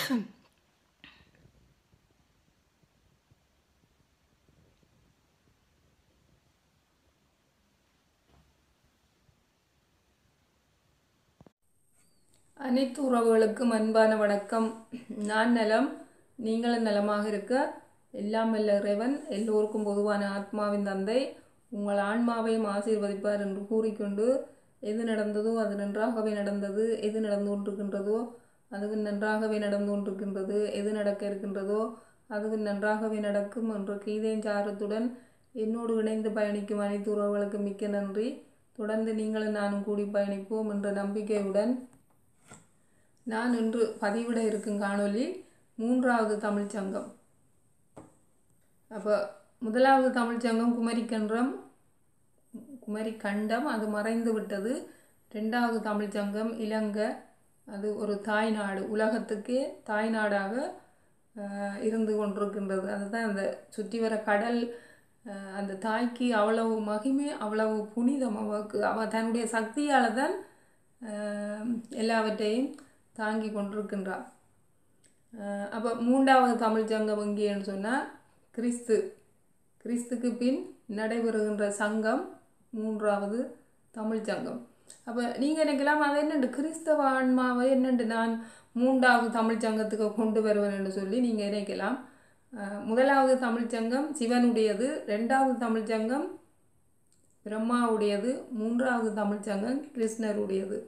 அனைத்து உறவுகளுக்கும் அன்பான வணக்கம் நான் நலம் நீங்களும் நலமாக இருக்க எல்லாம் வல்ல இறைவன் எல்லோருக்கும் பொதுவான ஆத்மாவின் தந்தை உங்கள் ஆன்மாவையும் ஆசீர்வதிப்பார் என்று கூறிக்கொண்டு எது நடந்ததோ அது நன்றாகவே நடந்தது எது நடந்து கொண்டிருக்கின்றதோ அது நன்றாகவே நடந்து கொண்டிருக்கின்றது எது நடக்க இருக்கின்றதோ அது நன்றாகவே நடக்கும் என்ற கீதேஞ்சாரத்துடன் என்னோடு இணைந்து பயணிக்கும் அனைத்து உறவுகளுக்கும் மிக்க நன்றி தொடர்ந்து நீங்களும் நானும் கூடி பயணிப்போம் என்ற நம்பிக்கையுடன் நான் இன்று பதிவிட இருக்கும் காணொளி மூன்றாவது தமிழ்ச் சங்கம் அப்போ முதலாவது தமிழ்ச் சங்கம் குமரிக்கன்றம் குமரி கண்டம் அது மறைந்து விட்டது ரெண்டாவது தமிழ்ச் சங்கம் இலங்கை அது ஒரு தாய் நாடு உலகத்துக்கே தாய் நாடாக ஆஹ், இருந்து கொண்டிருக்கின்றது அதுதான் அந்த சுற்றி வர கடல் ஆஹ், அந்த தாய்க்கு அவ்வளவு மகிமை அவ்வளவு புனிதம் அவளுக்கு அவள் தன்னுடைய சக்தியால் தான் ஆஹ், எல்லாவற்றையும் தாங்கி கொண்டிருக்கின்றாள் அப்போ மூன்றாவது தமிழ் சங்கம் எங்கேன்னு சொன்னால் கிறிஸ்து கிறிஸ்துக்கு பின் நடைபெறுகின்ற சங்கம் மூன்றாவது தமிழ் சங்கம் அப்போ நீங்கள் நினைக்கலாம் அது என்னண்டு கிறிஸ்தவ ஆன்மாவை என்னண்டு நான் மூன்றாவது தமிழ் சங்கத்துக்கு கொண்டு வருவேன் என்று சொல்லி நீங்கள் நினைக்கலாம் அஹ், முதலாவது தமிழ் சங்கம் சிவனுடையது ரெண்டாவது தமிழ் சங்கம் பிரம்மாவுடையது மூன்றாவது தமிழ் சங்கம் கிருஷ்ணருடையது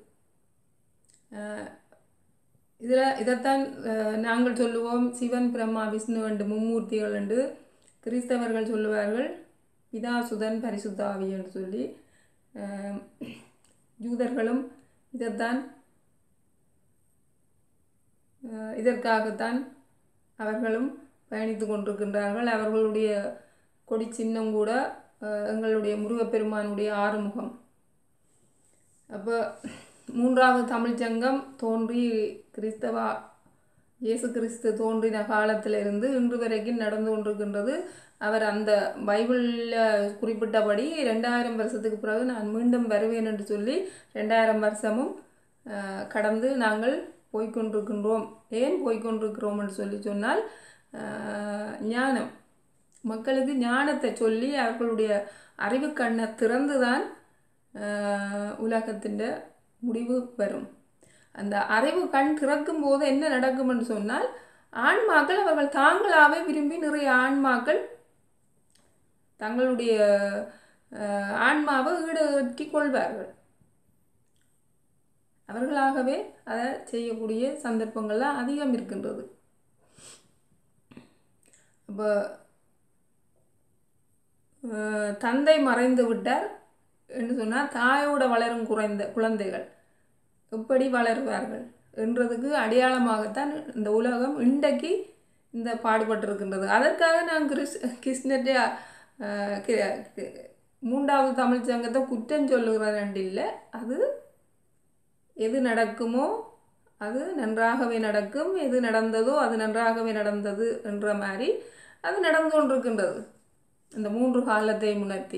இதில் இதைத்தான் அஹ், நாங்கள் சொல்லுவோம் சிவன் பிரம்மா விஷ்ணு என்று மும்மூர்த்திகள் என்று கிறிஸ்தவர்கள் சொல்லுவார்கள் பிதா சுதன் பரிசுத்தாவி என்று சொல்லி அஹ், யூதர்களும் இதைத்தான் அஹ், இதற்காகத்தான் அவர்களும் பயணித்து கொண்டிருக்கின்றார்கள் அவர்களுடைய கொடி சின்னம் கூட அஹ், எங்களுடைய முருகப்பெருமானுடைய ஆறுமுகம் அப்போ மூன்றாவது தமிழ்ச் சங்கம் தோன்றி கிறிஸ்தவா இயேசு கிறிஸ்து தோன்றின காலத்திலிருந்து இன்று வரைக்கும் நடந்து கொண்டிருக்கின்றது அவர் அந்த பைபிளில் குறிப்பிட்டபடி ரெண்டாயிரம் வருஷத்துக்கு பிறகு நான் மீண்டும் வருவேன் என்று சொல்லி ரெண்டாயிரம் வருஷமும் அஹ், கடந்து நாங்கள் போய்க்கொண்டிருக்கின்றோம் ஏன் போய்க்கொண்டிருக்கிறோம் என்று சொல்லி சொன்னால் அஹ், ஞானம் மக்களுக்கு ஞானத்தை சொல்லி அவர்களுடைய அறிவு கண்ணை திறந்து தான் உலகத்தின் முடிவு வரும் அந்த அறிவு கண் திறக்கும் போது என்ன நடக்கும்னு சொன்னால் ஆன்மாக்கள் அவர்கள் தாங்களாகவே விரும்பி நிறைய ஆன்மாக்கள் தங்களுடைய அஹ், ஆன்மாவை ஈடுகட்டி கொள்வார்கள் அவர்களாகவே அதை செய்யக்கூடிய சந்தர்ப்பங்கள்லாம் அதிகம் இருக்கின்றது அப்போ அஹ், தந்தை மறைந்து விட்டார் என்று சொன்னால் தாயோட வளரும் குறைந்த குழந்தைகள் எப்படி வளருவார்கள் என்றதுக்கு அடையாளமாகத்தான் இந்த உலகம் இன்றைக்கு இந்த பாடுபட்டிருக்கின்றது அதற்காக நான் கிறிஸ் கிருஷ்ணத்தை அஹ், கி- கி- மூன்றாவது தமிழ் சங்கத்தை குற்றம் சொல்லுகிறேன் இல்லை அது எது நடக்குமோ அது நன்றாகவே நடக்கும் எது நடந்ததோ அது நன்றாகவே நடந்தது என்ற மாதிரி அது நடந்து கொண்டிருக்கின்றது இந்த மூன்று காலத்தை உணர்த்தி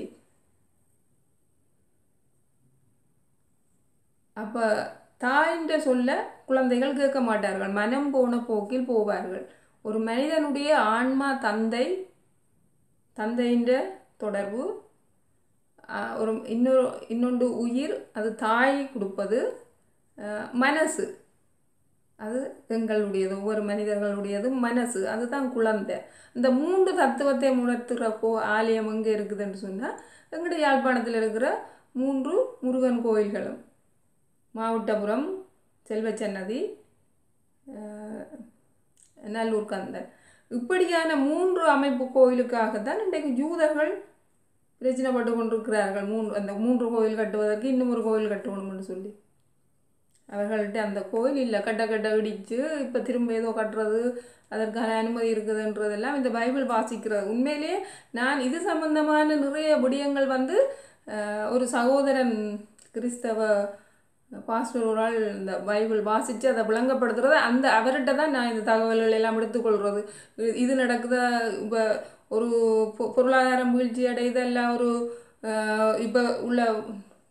அப்போ தாயின்ற சொல்ல குழந்தைகள் கேட்க மாட்டார்கள் மனம் போன போக்கில் போவார்கள் ஒரு மனிதனுடைய ஆன்மா தந்தை தந்தைன்ற தொடர்பு ஆஹ், ஒரு இன்னொரு இன்னொன்று உயிர் அது தாய் கொடுப்பது ஆஹ், மனசு அது எங்களுடையது ஒவ்வொரு மனிதர்களுடையது மனசு அதுதான் குழந்தை இந்த மூன்று தத்துவத்தை உணர்த்துகிற கோ ஆலயம் எங்கே இருக்குதுன்னு சொன்னால் எங்களுடைய யாழ்ப்பாணத்தில் இருக்கிற மூன்று முருகன் கோயில்களும் மாவட்டபுரம் செல்வச்சன்னதி அஹ், நல்லூர் கந்தன் இப்படியான மூன்று அமைப்பு கோயிலுக்காகத்தான் இன்றைக்கு ஜூதர்கள் பிரச்சனைப்பட்டு கொண்டிருக்கிறார்கள் மூன்று அந்த மூன்று கோயில் கட்டுவதற்கு இன்னும் ஒரு கோயில் கட்டணும்னு சொல்லி அவர்கள்ட்ட அந்த கோயில் இல்லை கட்ட கட்ட இடித்து இப்போ திரும்ப ஏதோ கட்டுறது அதற்கான அனுமதி இருக்குதுன்றதெல்லாம் இந்த பைபிள் வாசிக்கிறது உண்மையிலேயே நான் இது சம்பந்தமான நிறைய விடயங்கள் வந்து அஹ், ஒரு சகோதரன் கிறிஸ்தவ பாஸ்டர் ஒரு ஆள் இந்த பைபிள் வாசித்து அதை விளங்கப்படுத்துறது அந்த அவர்கிட்ட தான் நான் இந்த தகவல்கள் எல்லாம் எடுத்துக்கொள்கிறது இது- இது நடக்குதா இப்போ ஒரு பொ- பொருளாதாரம் வீழ்ச்சி அடையுது எல்லாம் ஒரு இப்போ உள்ள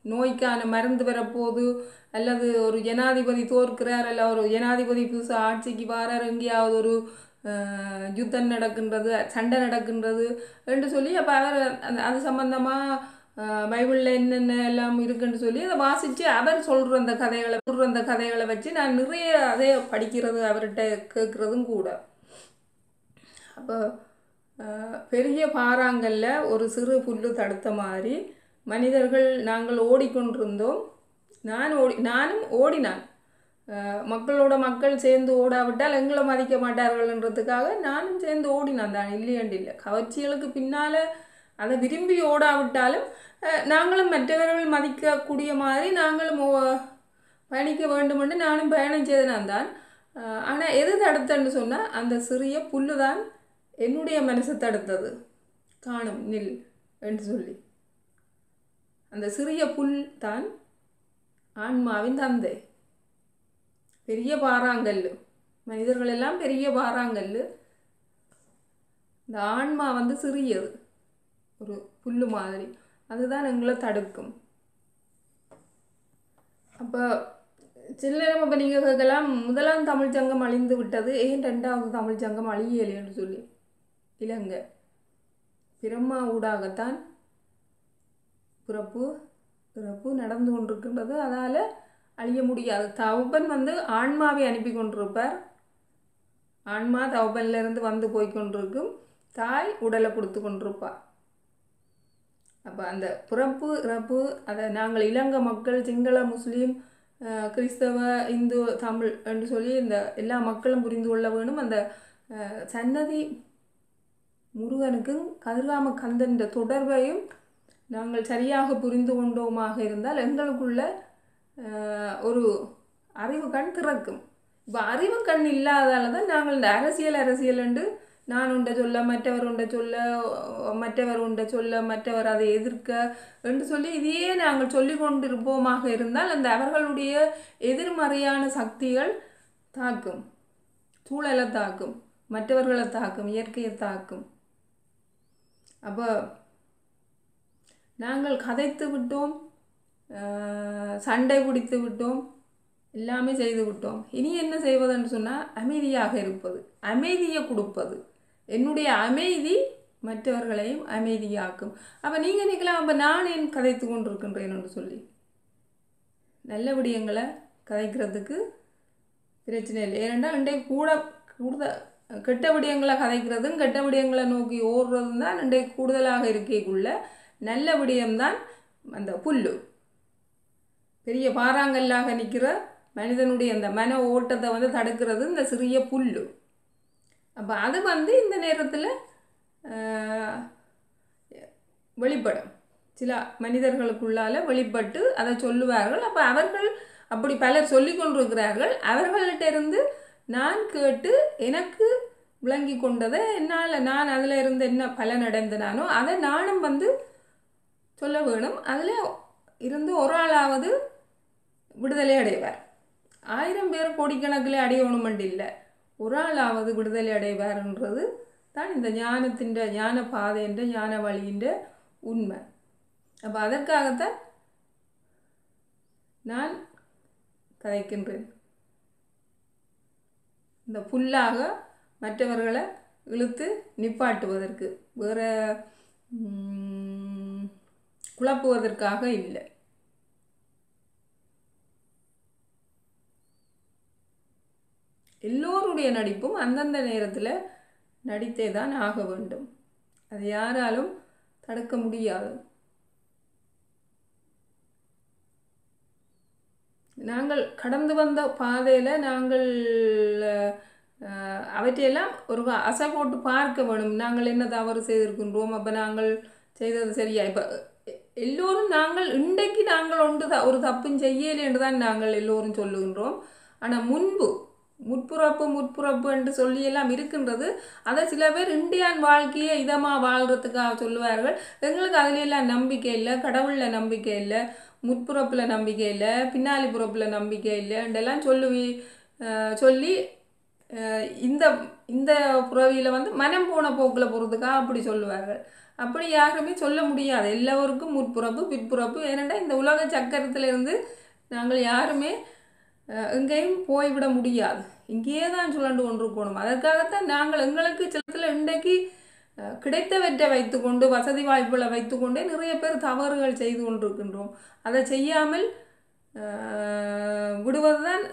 நோய்க்கான மருந்து வரப்போகுது அல்லது ஒரு ஜனாதிபதி தோற்கிறார் அல்ல ஒரு ஜனாதிபதி புதுசாக ஆட்சிக்கு வாரார் எங்கேயாவது ஒரு அஹ், யுத்தம் நடக்கின்றது சண்டை நடக்கின்றது என்று சொல்லி அப்போ அவர் அந்த அது சம்பந்தமாக பைபிளில் என்னென்ன எல்லாம் இருக்குன்னு சொல்லி அதை வாசித்து அவர் சொல்கிற அந்த கதைகளை சொல்கிற அந்த கதைகளை வச்சு நான் நிறைய அதே படிக்கிறது அவர்கிட்ட கேட்குறதும் கூட அப்போ அஹ், பெரிய பாறாங்கல்ல ஒரு சிறு புல்லு தடுத்த மாதிரி மனிதர்கள் நாங்கள் ஓடிக்கொண்டிருந்தோம் நான் ஓடி நானும் ஓடினான் அஹ், மக்களோட மக்கள் சேர்ந்து ஓடாவிட்டால் எங்களை மதிக்க மாட்டார்கள்ன்றதுக்காக நானும் சேர்ந்து ஓடினான் தான் இல்லையண்டு இல்லை கவர்ச்சிகளுக்கு பின்னால் அதை விரும்பி ஓடாவிட்டாலும் அஹ், நாங்களும் மற்றவர்கள் மதிக்கக்கூடிய மாதிரி நாங்களும் ஓ- பயணிக்க வேண்டுமென்று நானும் பயணம் செய்தனான் தான் ஆனால் எது தடுத்தன்னு சொன்னால் அந்த சிறிய புல்லு தான் என்னுடைய மனசை தடுத்தது காணும் நில் என்று சொல்லி அந்த சிறிய புல் தான் ஆன்மாவின் தந்தை பெரிய பாறாங்கல் மனிதர்கள் எல்லாம் பெரிய பாறாங்கல் இந்த ஆன்மா வந்து சிறியது ஒரு புல்லு மாதிரி அதுதான் எங்களை தடுக்கும் அப்போ சில நேரம் இப்போ நீங்கள் கேட்கலாம் முதலாம் தமிழ் சங்கம் அழிந்து விட்டது ஏன் ரெண்டாவது தமிழ் சங்கம் அழியலைன்னு சொல்லி இலங்கை பிரம்மா ஊடாகத்தான் பிறப்பு பிறப்பு நடந்து கொண்டிருக்கின்றது அதால் அழிய முடியாது தவப்பன் வந்து ஆன்மாவை அனுப்பி கொண்டிருப்பார் ஆன்மா தவப்பன்ல இருந்து வந்து போய் கொண்டிருக்கும் தாய் உடலை கொடுத்து கொண்டிருப்பார் அப்போ அந்த பிறப்பு இறப்பு அதை நாங்கள் இலங்கை மக்கள் சிங்கள முஸ்லீம் அஹ், கிறிஸ்தவ இந்து தமிழ் என்று சொல்லி இந்த எல்லா மக்களும் புரிந்து கொள்ள வேணும் அந்த அஹ், சன்னதி முருகனுக்கும் கதிர்காம கந்தன் தொடர்பையும் நாங்கள் சரியாக புரிந்து கொண்டோமாக இருந்தால் எங்களுக்குள்ள அஹ், ஒரு அறிவு கண் திறக்கும் இப்போ அறிவு கண் இல்லாதால தான் நாங்கள் இந்த அரசியல் அரசியல் என்று நான் உண்ட சொல்ல மற்றவர் உண்ட சொல்ல மற்றவர் உண்ட சொல்ல மற்றவர் அதை எதிர்க்க என்று சொல்லி இதையே நாங்கள் சொல்லி கொண்டிருப்போமாக இருந்தால் அந்த அவர்களுடைய எதிர்மறையான சக்திகள் தாக்கும் சூழலை தாக்கும் மற்றவர்களை தாக்கும் இயற்கையை தாக்கும் அப்போ நாங்கள் கதைத்து விட்டோம் ஆஹ், சண்டை பிடித்து விட்டோம் எல்லாமே செய்து விட்டோம் இனி என்ன செய்வதுன்னு சொன்னால் அமைதியாக இருப்பது அமைதியை கொடுப்பது என்னுடைய அமைதி மற்றவர்களையும் அமைதியாக்கும் அப்போ நீங்கள் நினைக்கலாம் அப்போ நான் ஏன் கதைத்து கொண்டிருக்கின்றேன் என்று சொல்லி நல்ல விடயங்களை கதைக்கிறதுக்கு பிரச்சனை இல்லை ஏனென்றால் இன்றைக்கு கூட கூடுத கெட்ட விடயங்களை கதைக்கிறதும் கெட்ட விடயங்களை நோக்கி ஓடுறதும் தான் இன்றைக்கு கூடுதலாக இருக்கைக்குள்ள நல்ல விடயம்தான் அந்த புல்லு பெரிய பாறாங்கல்லாக நிற்கிற மனிதனுடைய அந்த மன ஓட்டத்தை வந்து தடுக்கிறது இந்த சிறிய புல்லு அப்போ அது வந்து இந்த நேரத்தில் வெளிப்படும் சில மனிதர்களுக்குள்ளால வெளிப்பட்டு அதை சொல்லுவார்கள் அப்போ அவர்கள் அப்படி பலர் சொல்லி கொண்டிருக்கிறார்கள் அவர்கள்ட்ட இருந்து நான் கேட்டு எனக்கு விளங்கி கொண்டதை என்னால் நான் அதில் இருந்து என்ன பலன் அடைந்தனானோ அதை நானும் வந்து சொல்ல வேணும் அதில் இருந்து ஒரு ஆளாவது விடுதலை அடைவார் ஆயிரம் பேர் கோடிக்கணக்கில் அடையணுமெண்டு இல்லை ஒரு ஆளாவது விடுதலை அடைவார்ன்றது தான் இந்த ஞானத்தின் ஞான பாதைன்ற ஞான வழியின் உண்மை அப்போ அதற்காகத்தான் நான் கதைக்கின்றேன் இந்த புல்லாக மற்றவர்களை இழுத்து நிப்பாட்டுவதற்கு வேற ம், குழப்புவதற்காக இல்லை எல்லோருடைய நடிப்பும் அந்தந்த நேரத்தில் நடித்தே தான் ஆக வேண்டும் அது யாராலும் தடுக்க முடியாது நாங்கள் கடந்து வந்த பாதையில் நாங்கள் அஹ், அவற்றையெல்லாம் ஒரு அசை போட்டு பார்க்க வேணும் நாங்கள் என்ன தவறு செய்திருக்கின்றோம் அப்போ நாங்கள் செய்தது சரியா இப்போ எல்லோரும் நாங்கள் இன்றைக்கு நாங்கள் ஒன்று த ஒரு தப்பும் செய்யலை என்று தான் நாங்கள் எல்லோரும் சொல்லுகின்றோம் ஆனால் முன்பு முற்புறப்பு முற்புறப்பு என்று சொல்லி எல்லாம் இருக்கின்றது அதை சில பேர் இந்தியான் வாழ்க்கையை இதமாக வாழ்கிறதுக்காக சொல்லுவார்கள் எங்களுக்கு அதுல எல்லாம் நம்பிக்கை இல்லை கடவுளில் நம்பிக்கை இல்லை முற்புறப்பில் நம்பிக்கை இல்லை பின்னாலி புறப்பில் நம்பிக்கை இல்லை என்றெல்லாம் சொல்லுவி அஹ் சொல்லி அஹ் இந்த இந்த புறவியில் வந்து மனம் போன போக்கில் போகிறதுக்காக அப்படி சொல்லுவார்கள் அப்படி யாருமே சொல்ல முடியாது எல்லோருக்கும் முற்புறப்பு பிற்புறப்பு ஏனெண்டா இந்த உலக சக்கரத்திலிருந்து நாங்கள் யாருமே அஹ், எங்கேயும் போய்விட முடியாது இங்கேயே தான் சுழண்டு கொண்டிருக்கணும் அதற்காகத்தான் நாங்கள் எங்களுக்கு சிலத்தில் இன்றைக்கு அஹ், கிடைத்தவற்றை வைத்துக்கொண்டு வசதி வாய்ப்புகளை வைத்துக்கொண்டே நிறைய பேர் தவறுகள் செய்து கொண்டிருக்கின்றோம் அதை செய்யாமல் அஹ், விடுவதுதான்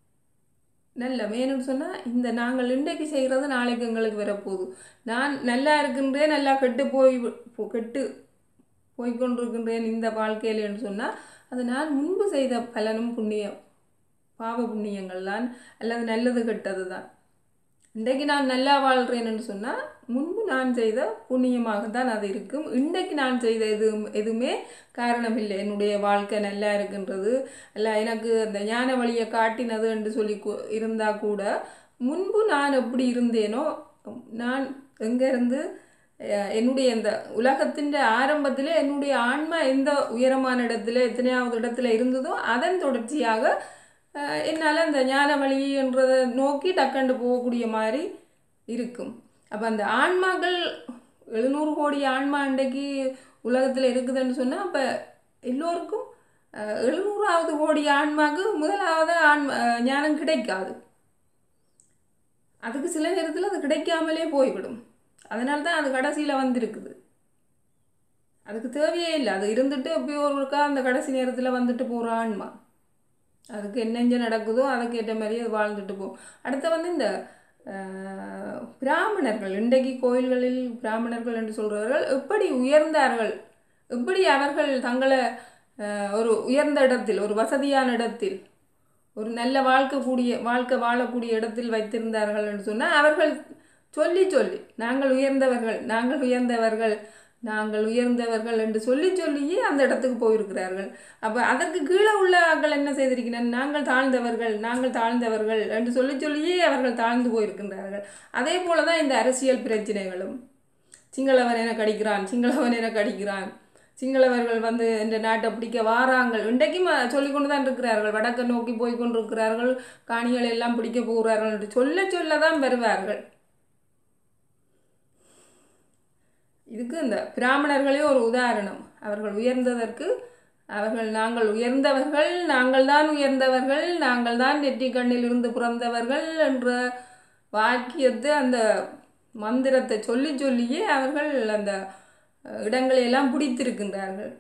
நல்ல வேணும்னு சொன்னால் இந்த நாங்கள் இன்றைக்கு செய்கிறது நாளைக்கு எங்களுக்கு வரப்போகுது நான் நல்லா இருக்கின்றேன் நல்லா கெட்டு போய் வி- போ- கெட்டு போய்க்கொண்டிருக்கின்றேன் இந்த வாழ்க்கையிலன்னு சொன்னால் அது நான் முன்பு செய்த பலனும் புண்ணியம் பாவ புண்ணியங்கள் தான் அல்லது நல்லது கெட்டது தான் இன்றைக்கு நான் நல்லா வாழ்கிறேன்னு சொன்னால் முன்பு நான் செய்த புண்ணியமாக தான் அது இருக்கும் இன்றைக்கு நான் செய்த எது எதுவுமே காரணம் இல்லை என்னுடைய வாழ்க்கை நல்லா இருக்கின்றது அல்ல எனக்கு அந்த ஞான வழியை காட்டினது என்று சொல்லி கு- இருந்தா கூட முன்பு நான் எப்படி இருந்தேனோ நான் எங்கேருந்து என்னுடைய இந்த உலகத்தின் ஆரம்பத்தில் என்னுடைய ஆன்மா எந்த உயரமான இடத்துல எத்தனையாவது இடத்துல இருந்ததோ அதன் தொடர்ச்சியாக அஹ், என்னால் அந்த ஞான வழின்றதை நோக்கி டக்கண்டு போகக்கூடிய மாதிரி இருக்கும் அப்போ அந்த ஆன்மாக்கள் எழுநூறு கோடி ஆன்மா இன்றைக்கு உலகத்தில் இருக்குதுன்னு சொன்னால் அப்போ எல்லோருக்கும் அஹ், எழுநூறாவது கோடி ஆன்மாக்கு முதலாவது ஆன்மா அஹ், ஞானம் கிடைக்காது அதுக்கு சில நேரத்தில் அது கிடைக்காமலே போய்விடும் அதனால தான் அது கடைசியில் வந்திருக்குது அதுக்கு தேவையே இல்லை அது இருந்துட்டு எப்பயோ ஒருக்கா அந்த கடைசி நேரத்தில் வந்துட்டு போகிற ஆன்மா அதுக்கு என்னெஞ்ச நடக்குதோ அதுக்கேற்ற மாதிரி அது வாழ்ந்துட்டு போகும் அடுத்து வந்து இந்த அஹ், பிராமணர்கள் இன்றைக்கு கோயில்களில் பிராமணர்கள் என்று சொல்கிறவர்கள் எப்படி உயர்ந்தார்கள் எப்படி அவர்கள் தங்களை அஹ், ஒரு உயர்ந்த இடத்தில் ஒரு வசதியான இடத்தில் ஒரு நல்ல வாழ்க்கை கூடிய வாழ்க்கை வாழக்கூடிய இடத்தில் வைத்திருந்தார்கள் என்று சொன்னால் அவர்கள் சொல்லி சொல்லி நாங்கள் உயர்ந்தவர்கள் நாங்கள் உயர்ந்தவர்கள் நாங்கள் உயர்ந்தவர்கள் என்று சொல்லி சொல்லியே அந்த இடத்துக்கு போயிருக்கிறார்கள் அப்போ அதற்கு கீழே உள்ள ஆட்கள் என்ன செய்திருக்கிறார் நாங்கள் தாழ்ந்தவர்கள் நாங்கள் தாழ்ந்தவர்கள் என்று சொல்லி சொல்லியே அவர்கள் தாழ்ந்து போயிருக்கின்றார்கள் அதே போல தான் இந்த அரசியல் பிரச்சனைகளும் சிங்களவன் என கடிக்கிறான் சிங்களவன் என கடிக்கிறான் சிங்களவர்கள் வந்து இந்த நாட்டை பிடிக்க வாராங்கள் இன்றைக்கும் சொல்லி கொண்டு தான் இருக்கிறார்கள் வடக்கை நோக்கி போய் கொண்டிருக்கிறார்கள் காணிகளை எல்லாம் பிடிக்க போகிறார்கள் என்று சொல்ல சொல்ல தான் வருவார்கள் இதுக்கு இந்த பிராமணர்களே ஒரு உதாரணம் அவர்கள் உயர்ந்ததற்கு அவர்கள் நாங்கள் உயர்ந்தவர்கள் நாங்கள் தான் உயர்ந்தவர்கள் நாங்கள் தான் நெற்றி கண்ணில் இருந்து பிறந்தவர்கள் என்ற வாக்கியத்தை அந்த மந்திரத்தை சொல்லி சொல்லியே அவர்கள் அந்த அஹ், இடங்களை எல்லாம் பிடித்திருக்கின்றார்கள்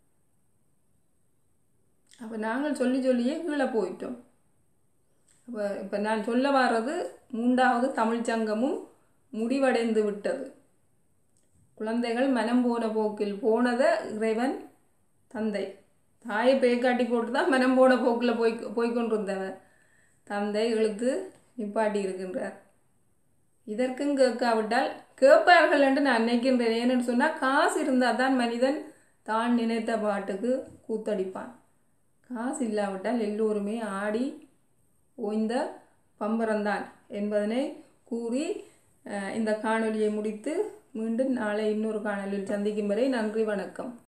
அப்போ நாங்கள் சொல்லி சொல்லியே கீழே போயிட்டோம் அப்போ இப்போ நான் சொல்ல வர்றது மூன்றாவது தமிழ்ச் சங்கமும் முடிவடைந்து விட்டது குழந்தைகள் மனம் போன போக்கில் போனதை இறைவன் தந்தை தாயை பேக்காட்டி போட்டு தான் மனம் போன போக்கில் போய் போய்கொண்டிருந்தவர் தந்தை இழுத்து நிப்பாட்டி இருக்கின்றார் இதற்கும் கேட்காவிட்டால் கேட்பார்கள் என்று நான் நினைக்கின்றேன் ஏன்னு சொன்னால் காசு இருந்தால் தான் மனிதன் தான் நினைத்த பாட்டுக்கு கூத்தடிப்பான் காசு இல்லாவிட்டால் எல்லோருமே ஆடி ஓய்ந்த பம்பரம்தான் என்பதனை கூறி அஹ், இந்த காணொளியை முடித்து மீண்டும் நாளை இன்னொரு காணொளியில் சந்திக்கும் வரை நன்றி வணக்கம்